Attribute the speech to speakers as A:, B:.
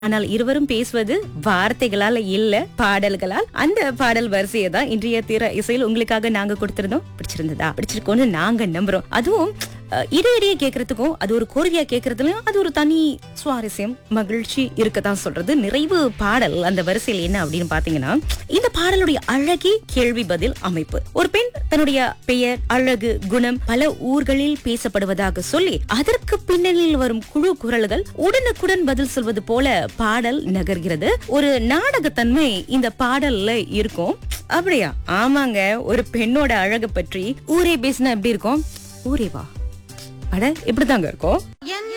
A: ஆனால் இருவரும் பேசுவது வார்த்தைகளால் இல்ல பாடல்களால் அந்த பாடல் வரிசையை தான் இன்றைய திற இசையில் உங்களுக்காக நாங்க கொடுத்திருந்தோம் பிடிச்சிருந்ததா பிடிச்சிருக்கோன்னு நாங்க நம்புறோம் அதுவும் அஹ், இடையிடையே கேட்கறதுக்கும் அது ஒரு கோரிக்கையா கேட்கறதுலயும் அது ஒரு தனி சுவாரஸ்யம் மகிழ்ச்சி இருக்கதான் சொல்றது நிறைவு பாடல் அந்த வரிசையில் என்ன அப்படின்னு பாத்தீங்கன்னா இந்த பாடலுடைய அழகே கேள்வி பதில் அமைப்பு ஒரு பெண் தன்னுடைய பெயர் அழகு குணம் பல ஊர்களில் பேசப்படுவதாக சொல்லி அதற்கு பின்னணியில் வரும் குழு குரல்கள் உடனுக்குடன் பதில் சொல்வது போல பாடல் நகர்கிறது ஒரு நாடகத்தன்மை இந்த பாடல்ல இருக்கும் அப்படியா ஆமாங்க ஒரு பெண்ணோட அழகு பற்றி ஊரே பேசினா எப்படி இருக்கும் ஊரே வா அட இப்படிதாங்க இருக்கும்
B: என்